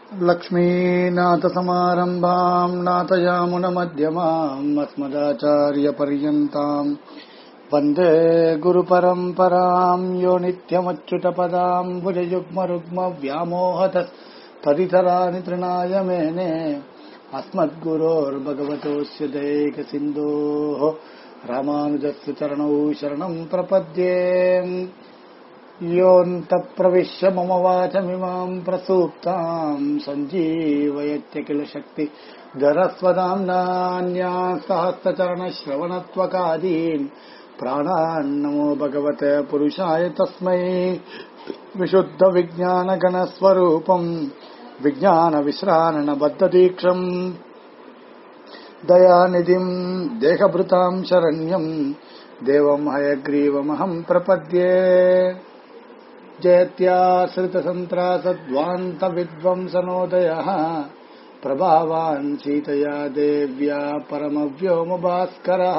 लक्ष्मीनाथसमारम्भाम् नाथयामुनमध्यमाम् अस्मदाचार्यपर्यन्ताम् वन्दे गुरुपरम्पराम् यो नित्यमच्युतपदाम् भुजयुग्मरुग्मव्यामोहत तदितराणि तृणाय मेने अस्मद्गुरोर्भगवतोऽस्य दैकसिन्धोः रामानुजस्य चरणौ शरणम् प्रपद्ये योऽन्तप्रविश्य मम वाचमिमाम् प्रसूप्ताम् सञ्जीवयत्य किल शक्ति धरस्वदाम्नान्या सहस्रचरणश्रवणत्वकादीन् प्राणान्नमो भगवते पुरुषाय तस्मै विशुद्धविज्ञानगणस्वरूपम् विज्ञानविश्राणबद्धदीक्षम् दयानिधिम् देहभृताम् शरण्यम् देवम् हयग्रीवमहम् प्रपद्ये जयत्याश्रितसन्त्रासद्वान्तविद्वंसनोदयः प्रभावान् सीतया देव्या परमव्योमभास्करः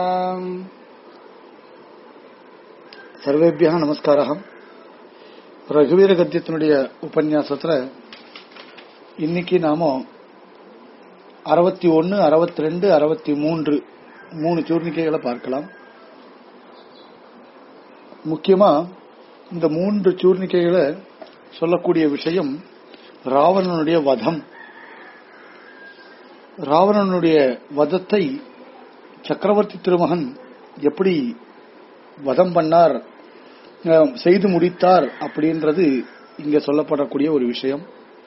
சர்வேபியா நமஸ்காரம் ரகுவீர கத்தியத்தினுடைய உபன்யாசத்துல இன்னைக்கு நாம அறுபத்தி ஒன்னு அறுபத்தி ரெண்டு அறுபத்தி மூன்று மூணு சூர்ணிக்கைகளை பார்க்கலாம் முக்கியமா இந்த மூன்று சூர்ணிக்கைகளை சொல்லக்கூடிய விஷயம் ராவணனுடைய வதம் ராவணனுடைய வதத்தை சக்கரவர்த்தி திருமகன் எப்படி வதம் பண்ணார் செய்து முடித்தார் அப்படின்றது இங்க சொல்லப்படக்கூடிய ஒரு விஷயம்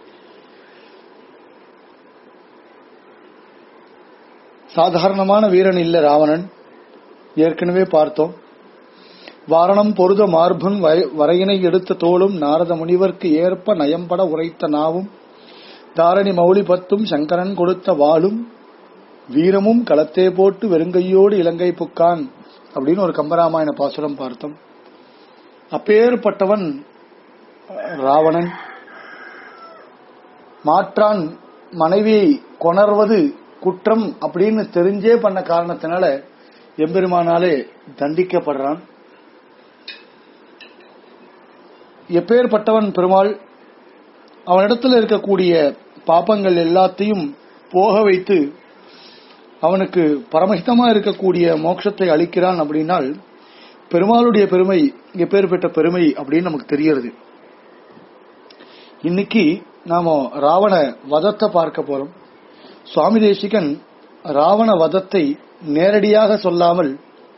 சாதாரணமான வீரன் இல்ல ராவணன் ஏற்கனவே பார்த்தோம் வாரணம் பொருத மார்புன் வரையினை எடுத்த தோளும் நாரத முனிவர்க்கு ஏற்ப நயம்பட உரைத்த நாவும் தாரணி மௌலி பத்தும் சங்கரன் கொடுத்த வாளும் வீரமும் களத்தே போட்டு வெறுங்கையோடு இலங்கை புக்கான் அப்படின்னு ஒரு கம்பராமாயண பாசுரம் பார்த்தோம் அப்பேற்பட்டவன் ராவணன் மாற்றான் மனைவியை கொணர்வது குற்றம் அப்படின்னு தெரிஞ்சே பண்ண காரணத்தினால எம்பெருமானாலே தண்டிக்கப்படுறான் எப்பேற்பட்டவன் பெருமாள் அவனிடத்தில் இருக்கக்கூடிய பாப்பங்கள் எல்லாத்தையும் போக வைத்து அவனுக்கு பரமஹிதமா இருக்கக்கூடிய மோட்சத்தை அளிக்கிறான் அப்படின்னால் பெருமாளுடைய பெருமை எப்பேற்பட்ட பெருமை அப்படின்னு நமக்கு தெரியறது இன்னைக்கு நாம ராவண வதத்தை பார்க்க போறோம் சுவாமி தேசிகன் ராவண வதத்தை நேரடியாக சொல்லாமல்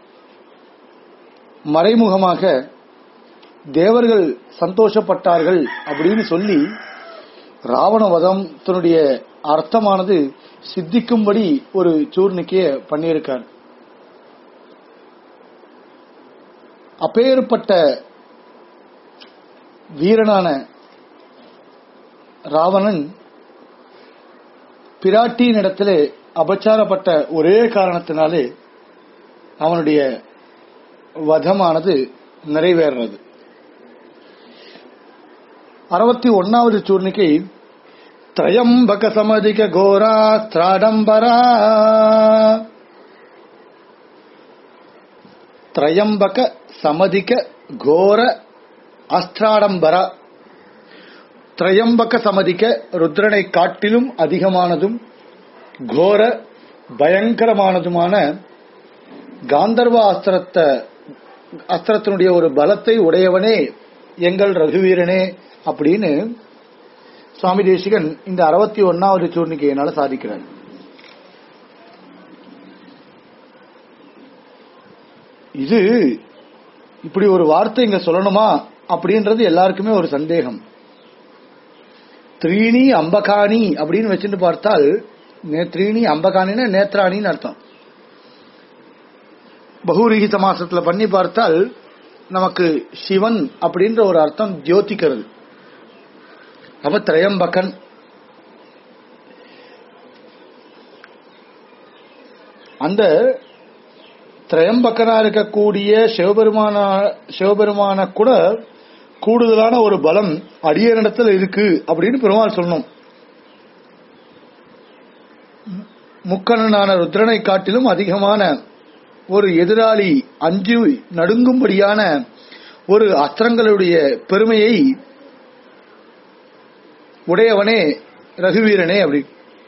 மறைமுகமாக தேவர்கள் சந்தோஷப்பட்டார்கள் அப்படின்னு சொல்லி ராவண வதம் தன்னுடைய அர்த்தமானது சித்திக்கும்படி ஒரு சூர்ணிக்கைய பண்ணியிருக்கார் அப்பேற்பட்ட வீரனான ராவணன் பிராட்டியின் இடத்திலே அபச்சாரப்பட்ட ஒரே காரணத்தினாலே அவனுடைய வதமானது நிறைவேறது அறுபத்தி ஒன்னாவது சூர்ணிக்கை திரயம்பக சமதிக கோரா திராடம்பரா திரயம்பக சமதிக கோர அஸ்திராடம்பரா திரயம்பக சமதிக்க ருத்ரனை காட்டிலும் அதிகமானதும் கோர பயங்கரமானதுமான காந்தர்வ அஸ்திரத்தை அஸ்திரத்தினுடைய ஒரு பலத்தை உடையவனே எங்கள் ரகுவீரனே அப்படின்னு சுவாமி தேசிகன் இந்த அறுபத்தி ஒன்னாவது சூர்ணிக்கையினால சாதிக்கிறார் இது இப்படி ஒரு வார்த்தை இங்க சொல்லணுமா அப்படின்றது எல்லாருக்குமே ஒரு சந்தேகம் த்ரீணி அம்பகாணி அப்படின்னு வச்சுட்டு பார்த்தால் த்ரீணி அம்பகாணின்னு நேத்ராணின்னு அர்த்தம் பகுரீகி சமாசத்துல பண்ணி பார்த்தால் நமக்கு சிவன் அப்படின்ற ஒரு அர்த்தம் ஜோதிக்கிறது அவ திரையம்பகன் அந்த திரையம்பக்கனா இருக்கக்கூடிய சிவபெருமான சிவபெருமான கூட கூடுதலான ஒரு பலம் அடியனிடத்தில் இருக்கு அப்படின்னு பெருமாள் சொல்லணும் முக்கணனான ருத்ரனை காட்டிலும் அதிகமான ஒரு எதிராளி அஞ்சு நடுங்கும்படியான ஒரு அஸ்திரங்களுடைய பெருமையை உடையவனே ரகுவீரனே அப்படி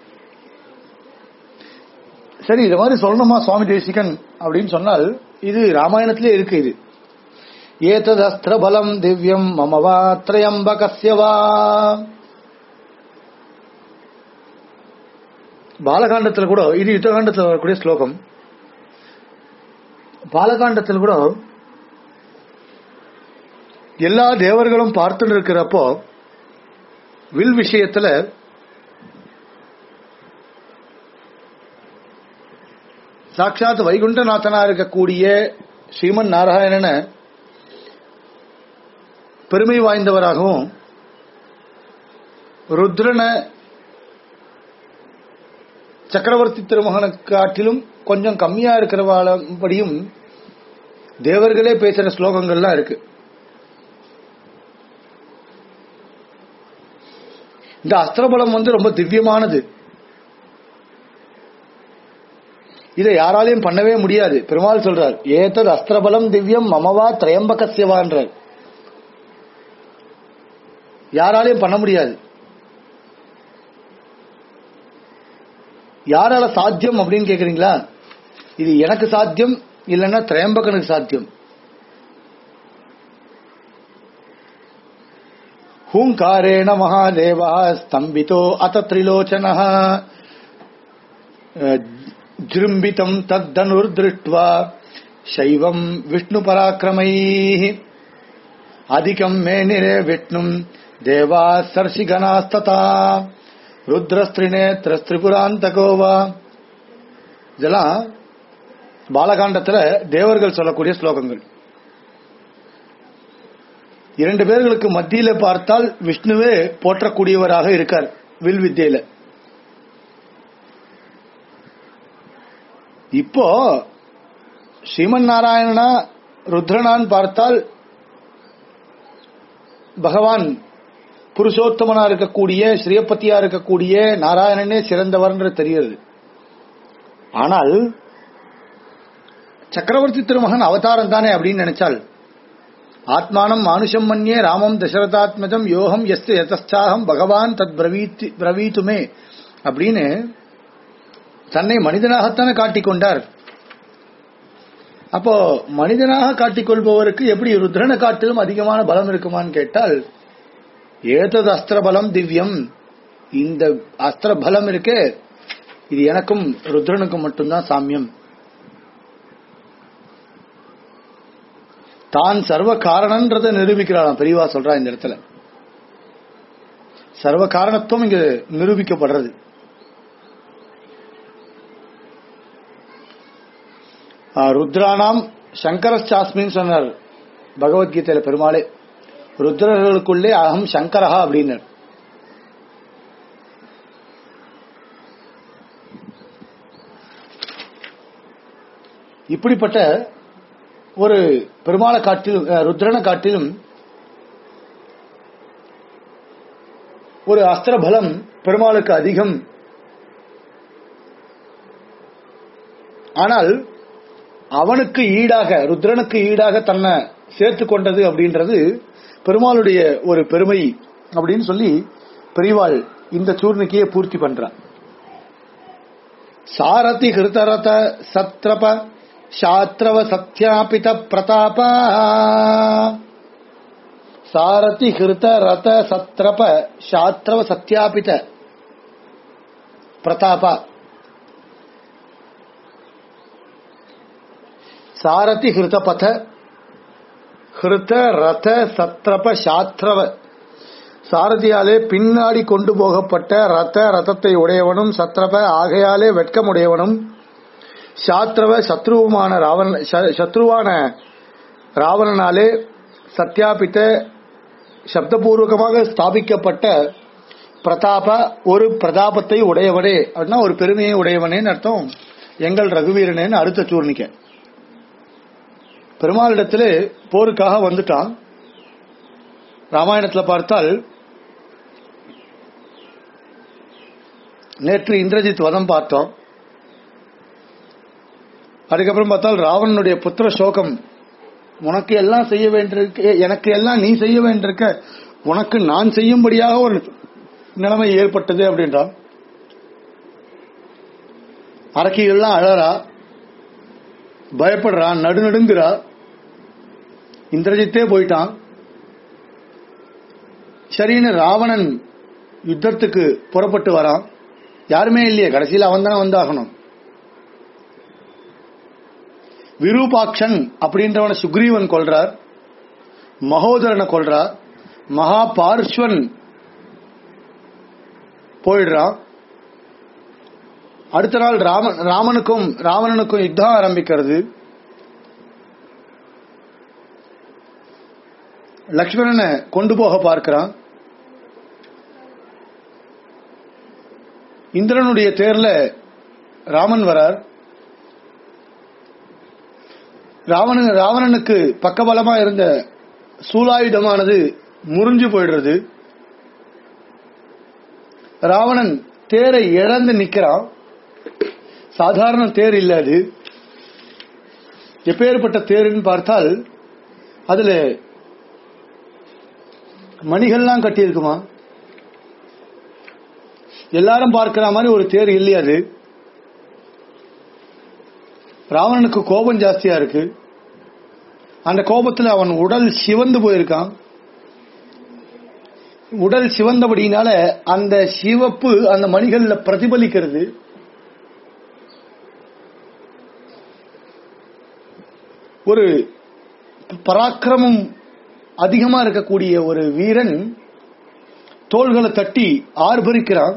சரி இது மாதிரி சொல்லணுமா சுவாமி தேசிகன் அப்படின்னு சொன்னால் இது ராமாயணத்திலே இருக்கு இது ஏதத் அஸ்திர பலம் திவ்யம் மமவா திரையம்பகஸ்யவா பாலகாண்டத்தில் கூட இது யுத்தகாண்டத்தில் வரக்கூடிய ஸ்லோகம் பாலகாண்டத்தில் கூட எல்லா தேவர்களும் பார்த்துட்டு இருக்கிறப்போ வில் விஷயத்துல சாட்சாத் வைகுண்டநாதனா இருக்கக்கூடிய ஸ்ரீமன் நாராயணனை பெருமை வாய்ந்தவராகவும் ருத்ரனை சக்கரவர்த்தி திருமகனுக்கு காட்டிலும் கொஞ்சம் கம்மியா இருக்கிறவாளபடியும் தேவர்களே பேசுற ஸ்லோகங்கள்லாம் இருக்கு இந்த அஸ்திரபலம் வந்து ரொம்ப திவ்யமானது இதை யாராலையும் பண்ணவே முடியாது பெருமாள் சொல்றார் ஏத்தது அஸ்திரபலம் திவ்யம் மமவா திரையம்பகசியவான்றார் யாராலையும் பண்ண முடியாது யாரால சாத்தியம் அப்படின்னு கேக்குறீங்களா இது எனக்கு சாத்தியம் இல்லைன்னா திரையம்பகனுக்கு சாத்தியம் ஹூங்காரேண மகாதேவா ஸ்தம்பிதோ அத திரிலோச்சன ஜிரும்பிதம் தத்தனுர்திருஷ்டுவா சைவம் விஷ்ணு பராக்கிரமை அதிகம் மேனிரே விஷ்ணும் தேவா சர்ஷிகனாஸ்ததா ருத்ரஸ்திரிநேத்திர திரிபுராந்தகோவா இதெல்லாம் பாலகாண்டத்துல தேவர்கள் சொல்லக்கூடிய ஸ்லோகங்கள் இரண்டு பேர்களுக்கு மத்தியில பார்த்தால் விஷ்ணுவே போற்றக்கூடியவராக இருக்கார் வில் வித்தியில இப்போ ஸ்ரீமன் நாராயணனா ருத்ரனான் பார்த்தால் பகவான் புருஷோத்தமனா இருக்கக்கூடிய ஸ்ரீயப்பத்தியா இருக்கக்கூடிய நாராயணனே சிறந்தவர்ன்ற தெரிகிறது ஆனால் சக்கரவர்த்தி திருமகன் அவதாரம் தானே அப்படின்னு நினைச்சால் ஆத்மானம் மானுஷம் மன்யே ராமம் தசரதாத்மஜம் யோகம் எஸ் யதாகம் பகவான் தத் பிரவீத் பிரவீத்துமே அப்படின்னு தன்னை மனிதனாகத்தானே காட்டிக்கொண்டார் அப்போ மனிதனாக காட்டிக்கொள்பவருக்கு எப்படி ருத்ரனை காட்டிலும் அதிகமான பலம் இருக்குமான்னு கேட்டால் ஏதது அஸ்திர பலம் திவ்யம் இந்த அஸ்திர பலம் இருக்கே இது எனக்கும் ருத்ரனுக்கும் மட்டும்தான் சாமியம் தான் சர்வ காரணன்றதை நிரூபிக்கிறாராம் பெரியவா சொல்றா இந்த இடத்துல சர்வ காரணத்துவம் இங்கு நிரூபிக்கப்படுறது ருத்ரானாம் சங்கரஸ்டாஸ்மின்னு சொன்னார் பகவத்கீதையில பெருமாளே ருத்ரர்களுக்குள்ளே அகம் சங்கரஹா அப்படின்னார் இப்படிப்பட்ட ஒரு பெருமாளை காட்டிலும் ருத்ரனை காட்டிலும் ஒரு அஸ்திர பலம் பெருமாளுக்கு அதிகம் ஆனால் அவனுக்கு ஈடாக ருத்ரனுக்கு ஈடாக தன்னை சேர்த்து கொண்டது அப்படின்றது பெருமாளுடைய ஒரு பெருமை அப்படின்னு சொல்லி பெரியவாள் இந்த சூர்ணிக்கையை பூர்த்தி பண்றான் சாரதி ஹிருதரத சத்ரப சாத்ரவ சத்யாபித பிரதாப சாரதி ஹிருத ரத சத்ரப சாத்ரவ சத்யாபித பிரதாப சாரதி ஹிருத பத ஹிருத ரத சத்ரப சாத்ரவ சாரதியாலே பின்னாடி கொண்டு போகப்பட்ட ரத ரதத்தை உடையவனும் சத்ரப ஆகையாலே வெட்கமுடையவனும் சாத்ரவ சத்ருவுமான ராவண சத்ருவான ராவணனாலே சத்யாபித்த சப்தபூர்வகமாக ஸ்தாபிக்கப்பட்ட பிரதாப ஒரு பிரதாபத்தை உடையவனே அப்படின்னா ஒரு பெருமையை உடையவனேன்னு அர்த்தம் எங்கள் ரகுவீரனேன்னு அடுத்த சூர்ணிக்க பெருமாளிடத்திலே போருக்காக வந்துட்டான் ராமாயணத்தில் பார்த்தால் நேற்று இந்திரஜித் வதம் பார்த்தோம் அதுக்கப்புறம் பார்த்தால் ராவணனுடைய புத்திர சோகம் உனக்கு எல்லாம் செய்ய வேண்டியிருக்க எனக்கு எல்லாம் நீ செய்ய வேண்டியிருக்க உனக்கு நான் செய்யும்படியாக ஒரு நிலைமை ஏற்பட்டது அப்படின்றான் அரக்கிகள்லாம் அழறா பயப்படுறான் நடுநடுங்கிறா இந்திரஜித்தே போயிட்டான் சரின்னு ராவணன் யுத்தத்துக்கு புறப்பட்டு வரான் யாருமே இல்லையே கடைசியில் அவன் தானே வந்தாகணும் விரூபாக்ஷன் அப்படின்றவனை சுக்ரீவன் கொல்றார் மகோதரனை கொல்றார் மகா பார்ஸ்வன் போயிடுறான் அடுத்த நாள் ராமன் ராமனுக்கும் ராவணனுக்கும் யுத்தம் ஆரம்பிக்கிறது லக்ஷ்மணனை கொண்டு போக பார்க்கிறான் இந்திரனுடைய தேர்ல ராமன் வரார் ராவணன் ராவணனுக்கு பக்கபலமா இருந்த சூலாயுதமானது முறிஞ்சு போயிடுறது ராவணன் தேரை இழந்து நிக்கிறான் சாதாரண தேர் இல்ல அது எப்பேற்பட்ட தேருன்னு பார்த்தால் அதுல மணிகள்லாம் கட்டியிருக்குமா எல்லாரும் பார்க்கிற மாதிரி ஒரு தேர் இல்லையா அது ராவணனுக்கு கோபம் ஜாஸ்தியா இருக்கு அந்த கோபத்துல அவன் உடல் சிவந்து போயிருக்கான் உடல் சிவந்தபடினால அந்த சிவப்பு அந்த மணிகள்ல பிரதிபலிக்கிறது ஒரு பராக்கிரமம் அதிகமா இருக்கக்கூடிய ஒரு வீரன் தோள்களை தட்டி ஆர்ப்பரிக்கிறான்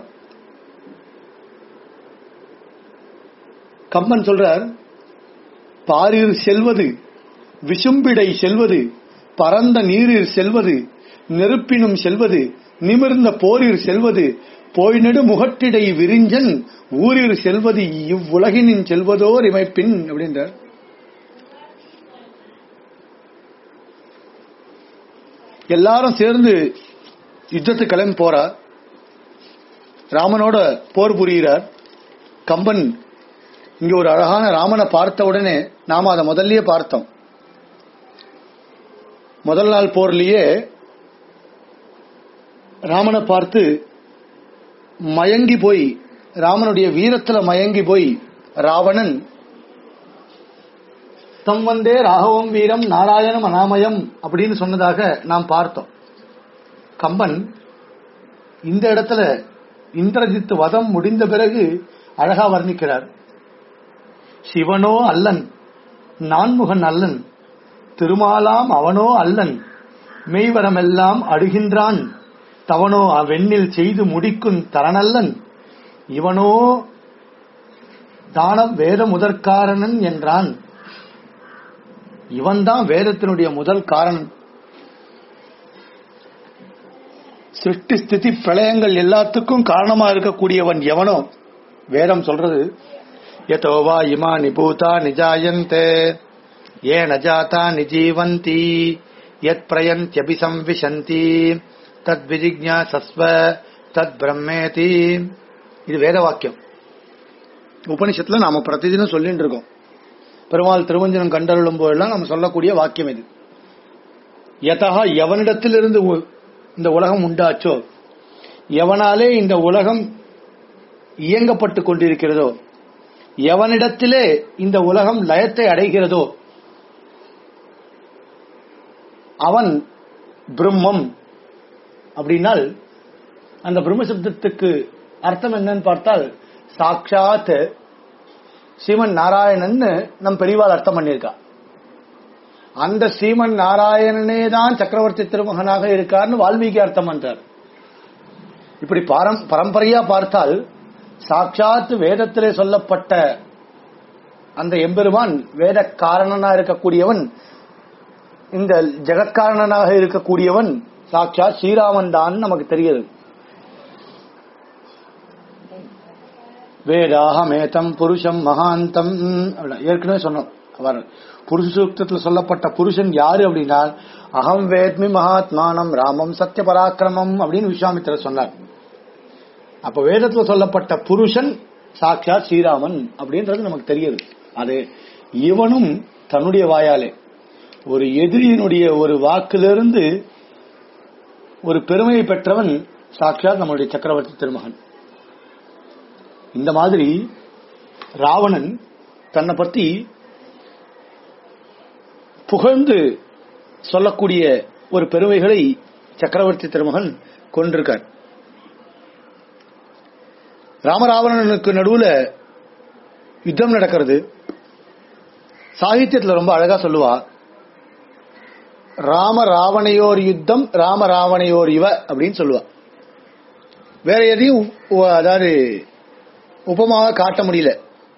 கம்பன் சொல்றார் பாரிர் செல்வது விசும்பிடை செல்வது பரந்த நீரில் செல்வது நெருப்பினும் செல்வது நிமிர்ந்த போரில் செல்வது போய்நெடு முகட்டிடை விரிஞ்சன் ஊரில் செல்வது இவ்வுலகினின் செல்வதோர் இமைப்பின் அப்படின்றார் எல்லாரும் சேர்ந்து யுத்தத்துக்கு கிளம்பி போறா ராமனோட போர் புரிகிறார் கம்பன் இங்க ஒரு அழகான ராமனை பார்த்த உடனே நாம அதை முதல்லயே பார்த்தோம் முதல் நாள் போர்லயே ராமனை பார்த்து மயங்கி போய் ராமனுடைய வீரத்துல மயங்கி போய் ராவணன் தம் வந்தே ராகவம் வீரம் நாராயணம் அனாமயம் அப்படின்னு சொன்னதாக நாம் பார்த்தோம் கம்பன் இந்த இடத்துல இந்திரஜித் வதம் முடிந்த பிறகு அழகா வர்ணிக்கிறார் சிவனோ அல்லன் நான்முகன் அல்லன் திருமாலாம் அவனோ அல்லன் மெய்வரமெல்லாம் அடுகின்றான் தவனோ அவ்வெண்ணில் செய்து முடிக்கும் தரனல்லன் இவனோ தானம் வேத முதற்காரணன் என்றான் இவன்தான் வேதத்தினுடைய முதல் காரணன் சிருஷ்டி ஸ்திதி பிரளயங்கள் எல்லாத்துக்கும் காரணமா இருக்கக்கூடியவன் எவனோ வேதம் சொல்றது யதோவா இமா நிபூதா நிஜாயந்தே ஏ நஜாதா நிஜீவந்தி யத் பிரயந்தியபிசம்விசந்தி தத் விஜிக்ஞாசஸ்வ தத் பிரம்மேதி இது வேத வாக்கியம் உபனிஷத்துல நாம பிரதிதினம் சொல்லிட்டு இருக்கோம் பெருமாள் திருவஞ்சனம் கண்டருளும் போதெல்லாம் நம்ம சொல்லக்கூடிய வாக்கியம் இது யதா எவனிடத்திலிருந்து உ- இந்த உலகம் உண்டாச்சோ எவனாலே இந்த உலகம் இயங்கப்பட்டு கொண்டிருக்கிறதோ எவனிடத்திலே இந்த உலகம் லயத்தை அடைகிறதோ அவன் பிரம்மம் அப்படின்னால் அந்த பிரம்ம சப்தத்துக்கு அர்த்தம் என்னன்னு பார்த்தால் சாட்சாத் ஸ்ரீமன் நாராயணன்னு நம் பெரியவாள் அர்த்தம் பண்ணியிருக்கா அந்த ஸ்ரீமன் நாராயணனே தான் சக்கரவர்த்தி திருமகனாக இருக்கார்னு வால்மீகி அர்த்தம் பண்றார் இப்படி பாரம் பரம்பரையா பார்த்தால் சாட்சாத் வேதத்திலே சொல்லப்பட்ட அந்த எம்பெருமான் வேத காரணனா இருக்கக்கூடியவன் இந்த ஜெகத்காரணனாக இருக்கக்கூடியவன் சாட்சாத் ஸ்ரீராமன் தான் நமக்கு தெரியுது வேதாகமேதம் புருஷம் மகாந்தம் அப்படின்னா ஏற்கனவே சொன்னோம் அவர் புருஷ சூக்தத்தில் சொல்லப்பட்ட புருஷன் யாரு அப்படின்னா அகம் வேத்மி மகாத்மானம் ராமம் சத்திய பராக்கிரமம் அப்படின்னு விஸ்வாமித்திரர் சொன்னார் அப்ப வேதத்துல சொல்லப்பட்ட புருஷன் சாட்சாத் ஸ்ரீராமன் அப்படின்றது நமக்கு தெரியுது அது இவனும் தன்னுடைய வாயாலே ஒரு எதிரியினுடைய ஒரு வாக்கிலிருந்து ஒரு பெருமையை பெற்றவன் சாட்சாத் நம்மளுடைய சக்கரவர்த்தி திருமகன் இந்த மாதிரி ராவணன் தன்னை பத்தி புகழ்ந்து சொல்லக்கூடிய ஒரு பெருமைகளை சக்கரவர்த்தி திருமகன் கொண்டிருக்கார் ராமராவணனுக்கு நடுவுல யுத்தம் நடக்கிறது சாகித்யத்துல ரொம்ப அழகா சொல்லுவா ராம ராவணையோர் யுத்தம் ராம ராவணையோர் இவ அப்படின்னு சொல்லுவா வேற எதையும் உ- அதாவது உபமாக காட்ட முடியல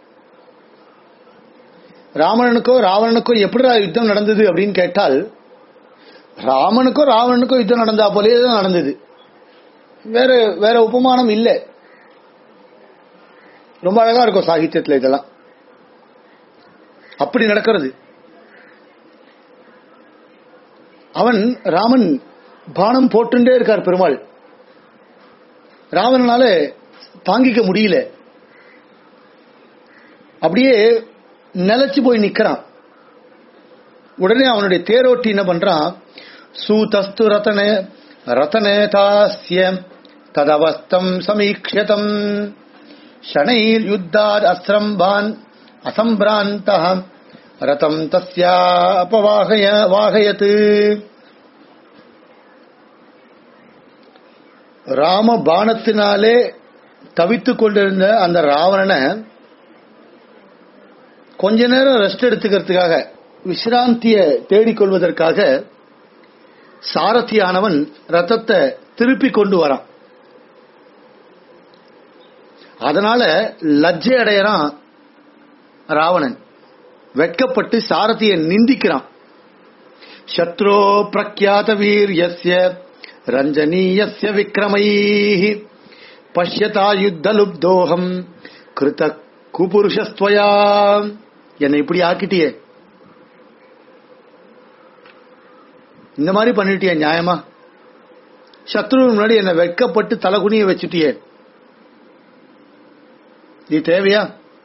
ராமனுக்கோ ராவணனுக்கோ எப்படி யுத்தம் நடந்தது அப்படின்னு கேட்டால் ராமனுக்கோ ராவணனுக்கோ யுத்தம் நடந்தா போலே தான் நடந்தது வேற வேற உபமானம் இல்லை ரொம்ப அழகா இருக்கும் சாகித்யத்துல இதெல்லாம் அப்படி நடக்கிறது அவன் ராமன் பானம் போட்டுட்டே இருக்கார் பெருமாள் ராவணனால தாங்கிக்க முடியல அப்படியே நிலைச்சு போய் நிக்கிறான் உடனே அவனுடைய தேரோட்டி என்ன பண்றான் சூதஸ்து ரத்தன ரத்தனேதாஸ்ய ததவஸ்தம் சமீக்ஷதம் ஷணைர் யுத்தாத் அஸ்ரம்பான் அசம்பிராந்த ரதம் தஸ்யா அபவாகய வாகயத்து ராம பானத்தினாலே தவித்துக் கொண்டிருந்த அந்த ராவணனை கொஞ்ச நேரம் ரெஸ்ட் எடுத்துக்கிறதுக்காக விசிராந்திய தேடிக்கொள்வதற்காக சாரதியானவன் ரத்தத்தை திருப்பி கொண்டு வரான் அதனால லஜ்ஜை அடையறான் ராவணன் வெட்கப்பட்டு சாரதியை நிந்திக்கிறான் சத்ரோ பிரக்யாத வீரியஸ்ய ரஞ்சனீயஸ்ய விக்ரமை பஷ்யதா யுத்த லுப்தோகம் கிருத குபுருஷஸ்துவயா என்னை இப்படி ஆக்கிட்டியே இந்த மாதிரி பண்ணிட்டியே நியாயமா சத்ரு முன்னாடி என்னை வெட்கப்பட்டு தலகுனிய வச்சுட்டியே இது தேவையா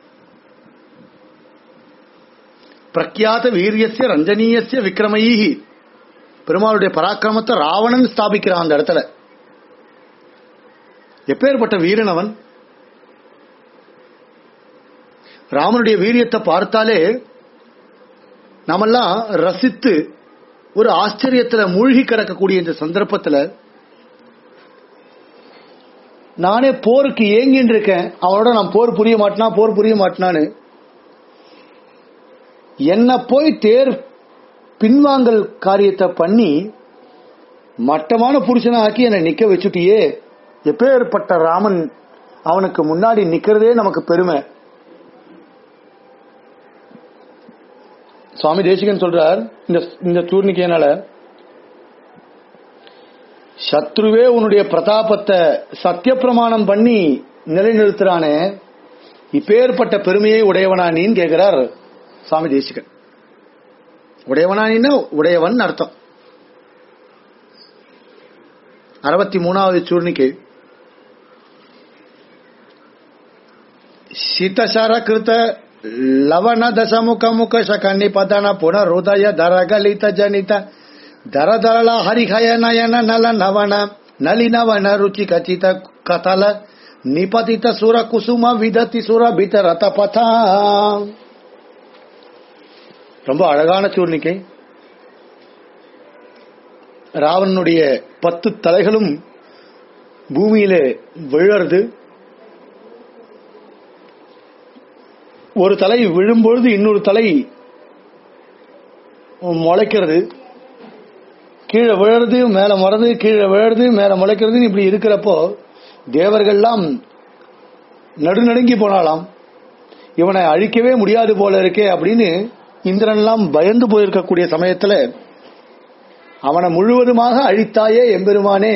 பிரக்யாத வீரியஸ்ய ரஞ்சனீயஸ்ய விக்ரமைஹி பெருமாளுடைய பராக்கிரமத்தை ராவணன் ஸ்தாபிக்கிறான் அந்த இடத்துல எப்பேற்பட்ட வீரன் அவன் ராமனுடைய வீரியத்தை பார்த்தாலே நாமெல்லாம் ரசித்து ஒரு ஆச்சரியத்துல மூழ்கி கிடக்கக்கூடிய இந்த சந்தர்ப்பத்துல நானே போருக்கு ஏங்கின்னு இருக்கேன் அவனோட நான் போர் புரிய மாட்டேனா போர் புரிய மாட்டேனான்னு என்ன போய் தேர் பின்வாங்கல் காரியத்தை பண்ணி மட்டமான புருஷனை ஆக்கி என்னை நிக்க வச்சுட்டியே எப்பேற்பட்ட ராமன் அவனுக்கு முன்னாடி நிக்கிறதே நமக்கு பெருமை சுவாமி தேசிகன் சொல்றார் இந்த இந்த சூர்ணிக்கையினால சத்ருவே உன்னுடைய பிரதாபத்தை சத்திய பிரமாணம் பண்ணி நிலைநிறுத்துறானே இப்பேற்பட்ட பெருமையை உடையவனா நீன்னு கேட்கிறார் சுவாமி தேசிகன் உடையவனா நீன்னா உடையவன் அர்த்தம் அறுபத்தி மூணாவது சூர்ணிக்கை ಶಿತಶರ ಕೃತ ಲವಣ ದಶಮುಖ ಮುಖ ಶಕ ನಿಪತನ ಪುನರ್ ಹೃದಯ ದರಗಲಿತ ಜನಿತ ದರ ದರಳ ಹರಿಹಯ ನಯನ ನಲ ನವಣ ನಲಿನವನ ರುಚಿ ಖಚಿತ ಕಥಲ ನಿಪತಿತ ಸುರ ಕುಸುಮ ವಿದತಿ ಸುರ ಬಿತರತ ಪಥ ரொம்ப அழகான சூர்ணிக்கை ராவணனுடைய பத்து தலைகளும் பூமியில விழறது ஒரு தலை விழும்பொழுது இன்னொரு தலை முளைக்கிறது கீழே விழறது மேல மறந்து கீழே விழறது மேல முளைக்கிறது இப்படி இருக்கிறப்போ தேவர்கள்லாம் நடுநடுங்கி போனாலாம் இவனை அழிக்கவே முடியாது போல இருக்கே அப்படின்னு இந்திரன்லாம் பயந்து போயிருக்கக்கூடிய சமயத்துல அவனை முழுவதுமாக அழித்தாயே எம்பெருமானே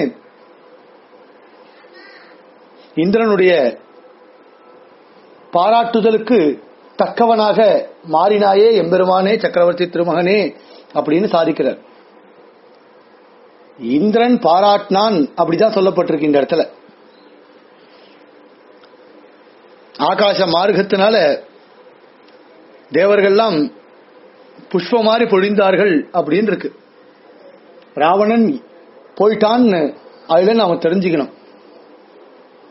இந்திரனுடைய பாராட்டுதலுக்கு தக்கவனாக மாறினாயே எம்பெருமானே சக்கரவர்த்தி திருமகனே அப்படின்னு சாதிக்கிறார் இந்திரன் பாராட்டினான் அப்படிதான் சொல்லப்பட்டிருக்கு இந்த இடத்துல ஆகாச மார்க்கத்தினால தேவர்கள்லாம் புஷ்ப மாதிரி பொழிந்தார்கள் அப்படின்னு இருக்கு ராவணன் போயிட்டான்னு அதுல நாம தெரிஞ்சுக்கணும்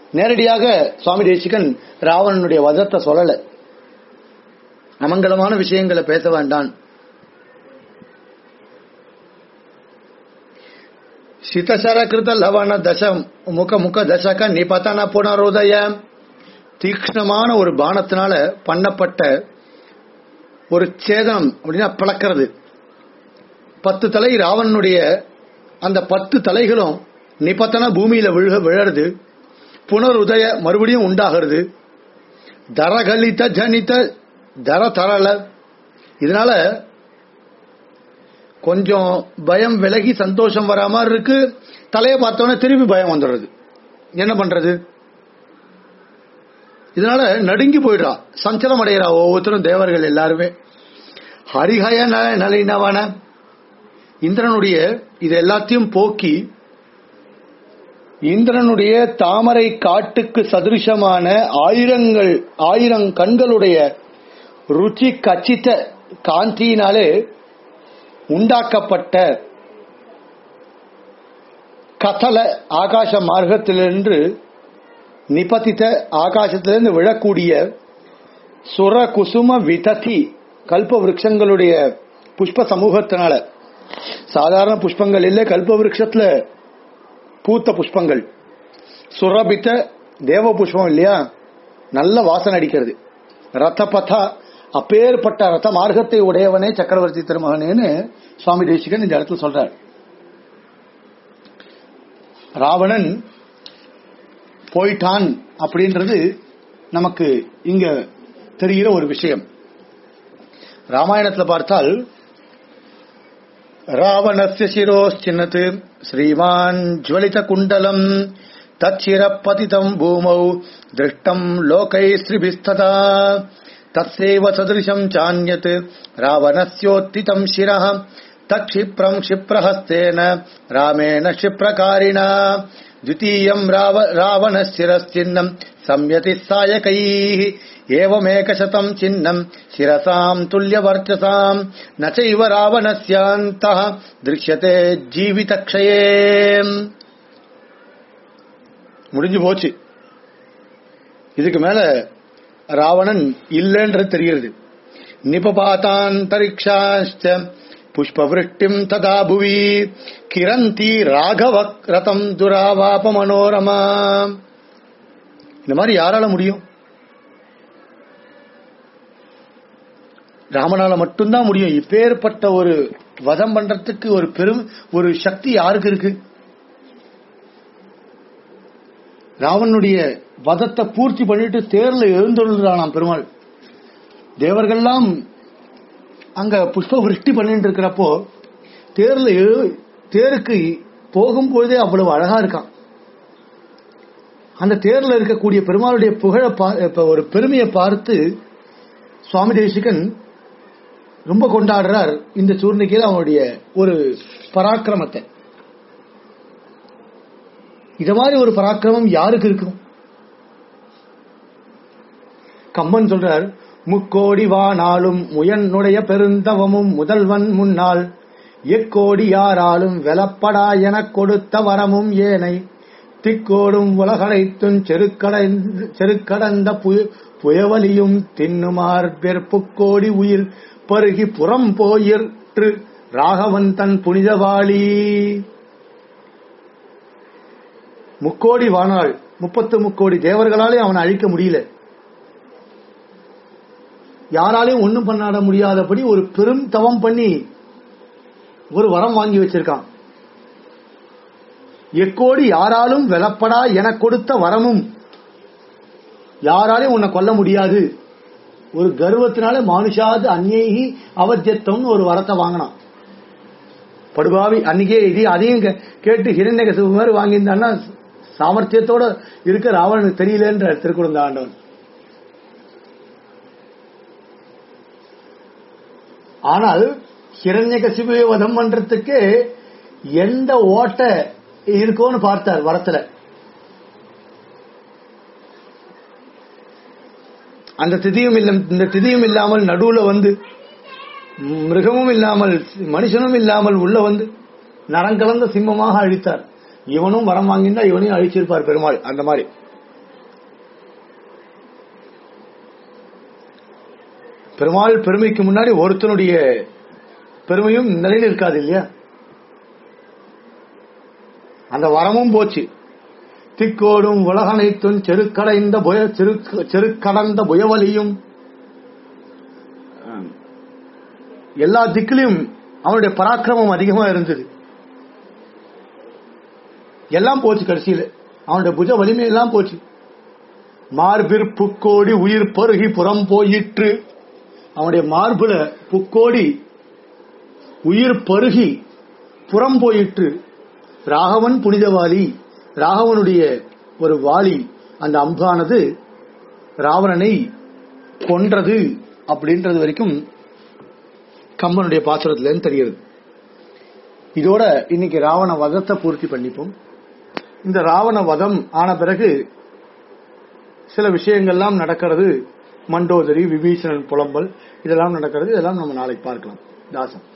நேரடியாக சுவாமி தேசிகன் ராவணனுடைய வதத்தை சொல்லல அமங்கலமான விஷயங்களை பேச வேண்டாம் சிதசர கிருத லவண தச முக முக தசக நிபதன புனருதய தீக்ஷ்ணமான ஒரு பானத்தினால பண்ணப்பட்ட ஒரு சேதனம் அப்படின்னா பிளக்கிறது பத்து தலை ராவணனுடைய அந்த பத்து தலைகளும் நிபத்தன பூமியில விழ விழறது புனருதய மறுபடியும் உண்டாகிறது தரகலித ஜனித தர தரல இதனால கொஞ்சம் பயம் விலகி சந்தோஷம் வரா மாதிரி இருக்கு தலையை பார்த்தோன்னே திருப்பி பயம் வந்துடுறது என்ன பண்றது இதனால நடுங்கி போயிடுறா சஞ்சலம் அடைகிறா ஒவ்வொருத்தரும் தேவர்கள் எல்லாருமே ஹரிஹய ந- நளினவன இந்திரனுடைய இது எல்லாத்தையும் போக்கி இந்திரனுடைய தாமரை காட்டுக்கு சதிருஷமான ஆயிரங்கள் ஆயிரம் கண்களுடைய ருச்சி கச்சித்த காந்தியினாலே உண்டாக்கப்பட்ட கதல ஆகாச மார்க்கத்திலிருந்து நிபதித்த ஆகாசத்திலிருந்து விழக்கூடிய சுர குசும விததி கல்ப விருட்சங்களுடைய புஷ்ப சமூகத்தினால சாதாரண புஷ்பங்கள் இல்ல கல்ப விருட்சத்துல பூத்த புஷ்பங்கள் சுரபித்த தேவ புஷ்பம் இல்லையா நல்ல வாசனை அடிக்கிறது ரத்த பதா அப்பேற்பட்ட ரத்த மார்க்கத்தை உடையவனே சக்கரவர்த்தி திருமகனேன்னு சுவாமி தேசிகன் இந்த இடத்துல சொல்றார் ராவணன் போயிட்டான் அப்படின்றது நமக்கு இங்க தெரிகிற ஒரு விஷயம் ராமாயணத்துல பார்த்தால் ராவணஸ்ய சிரோச்சின்னத் ஸ்ரீமான் ஜுவலித குண்டலம் தச்சிரப்பதிதம் பூமௌ திருஷ்டம் லோகைஸ்திரிபிஸ்ததா தத்சேவ சதிருஷம் சான்யத் ராவணஸ்யோத்திதம் சிரः தக்ஷிப்ரம் क्षिप्रहस्तेन रामेण क्षिप्रकारिणा द्वितीयम् राव रावणशिरश्चिह्नम् संयति सायकैः एवमेकशतम् चिह्नम् शिरसाम् तुल्यवर्चसाम् न चैव रावणस्यान्तः दृश्यते जीवितक्षये முடிஞ்சு போச்சு இதுக்கு மேல ராவணன் இல்லைன்றது தெரிகிறது நிபபாத்தாந்தரிக்ஷாச்ச புஷ்பவிருஷ்டிம் ததா புவி கிரந்தி ராகவ ரதம் துராவாப மனோரமா இந்த மாதிரி யாரால முடியும் ராமனால மட்டும்தான் முடியும் இப்பேற்பட்ட ஒரு வதம் பண்றதுக்கு ஒரு பெரும் ஒரு சக்தி யாருக்கு இருக்கு ராவனுடைய வதத்தை பூர்த்தி பண்ணிட்டு தேர்ல எழுந்துள்ளானாம் பெருமாள் தேவர்கள்லாம் அங்க புஷ்ப விருஷ்டி பண்ணிட்டு இருக்கிறப்போ தேர்ல எழு- தேருக்கு போகும்பொழுதே அவ்வளவு அழகா இருக்கான் அந்த தேர்ல இருக்கக்கூடிய பெருமாளுடைய புகழ பா- இப்ப ஒரு பெருமையை பார்த்து சுவாமி தேசிகன் ரொம்ப கொண்டாடுறார் இந்த சூர்ணிக்கையில் அவனுடைய ஒரு பராக்கிரமத்தை இத மாதிரி ஒரு பராக்கிரமம் யாருக்கு இருக்கும் கம்மன் சொல்றார் முக்கோடி வானாலும் முயனுடைய பெருந்தவமும் முதல்வன் முன்னால் எக்கோடி யாராலும் வெலப்படா எனக் கொடுத்த வரமும் ஏனை திக்கோடும் உலகனைத்தும் செருக்கடைந்து செருக்கடந்த புய- புயவலியும் தின்னுமார் பெற்புக்கோடி உயிர் பருகி புறம் போயிற்று ராகவன் தன் புனிதவாளி முக்கோடி வானாள் முப்பத்து முக்கோடி தேவர்களாலே அவனை அழிக்க முடியல யாராலையும் ஒண்ணும் பண்ணாட முடியாதபடி ஒரு பெரும் தவம் பண்ணி ஒரு வரம் வாங்கி வச்சிருக்கான் எக்கோடி யாராலும் வெலப்படா என கொடுத்த வரமும் யாராலையும் உன்னை கொல்ல முடியாது ஒரு கர்வத்தினால மானுஷாது அந்நேகி அவத்தியத்தம்னு ஒரு வரத்தை வாங்கினான் படுபாவி அன்னைக்கே இது அதையும் கே- கேட்டு ஹிரண்யகசிபு மாதிரி வாங்கியிருந்தான்னா சாமர்த்தியத்தோட இருக்க ராவணனுக்கு தெரியலன்ற திருக்குறந்த ஆண்டவன் ஆனால் ஹிரண்யகசிபுவை வதம் பண்றதுக்கு எந்த ஓட்டை இருக்கோன்னு பார்த்தார் வரத்துல அந்த திதியும் இல்ல இந்த திதியும் இல்லாமல் நடுவுல வந்து மிருகமும் இல்லாமல் மனுஷனும் இல்லாமல் உள்ள வந்து நரங்கலந்த சிம்மமாக அழித்தார் இவனும் வரம் வாங்கியிருந்தா இவனையும் அழிச்சிருப்பார் பெருமாள் அந்த மாதிரி பெருமாள் பெருமைக்கு முன்னாடி ஒருத்தனுடைய பெருமையும் நிலையில் இருக்காது இல்லையா அந்த வரமும் போச்சு திக்கோடும் உலகனைத்தும் செருக்கடைந்த புய செருக்கு- செருக்கடந்த புயவலியும் ஆம். எல்லா திக்கிலையும் அவனுடைய பராக்கிரமம் அதிகமா இருந்தது எல்லாம் போச்சு கடைசியில அவனுடைய புஜ வலிமை எல்லாம் போச்சு மார்பிற் புக்கோடி உயிர் பருகி புறம் போயிற்று அவனுடைய மார்புல புக்கோடி உயிர் பருகி புறம் போயிற்று ராகவன் புனிதவாளி ராகவனுடைய ஒரு வாளி அந்த அம்பானது ராவணனை கொன்றது அப்படின்றது வரைக்கும் கம்பனுடைய பாசுரத்துல இருந்து தெரிகிறது இதோட இன்னைக்கு ராவண வதத்தை பூர்த்தி பண்ணிப்போம் இந்த ராவண வதம் ஆன பிறகு சில விஷயங்கள்லாம் நடக்கிறது மண்டோதரி விபீஷணன் புலம்பல் இதெல்லாம் நடக்கிறது இதெல்லாம் நம்ம நாளைக்கு பார்க்கலாம் தாசன்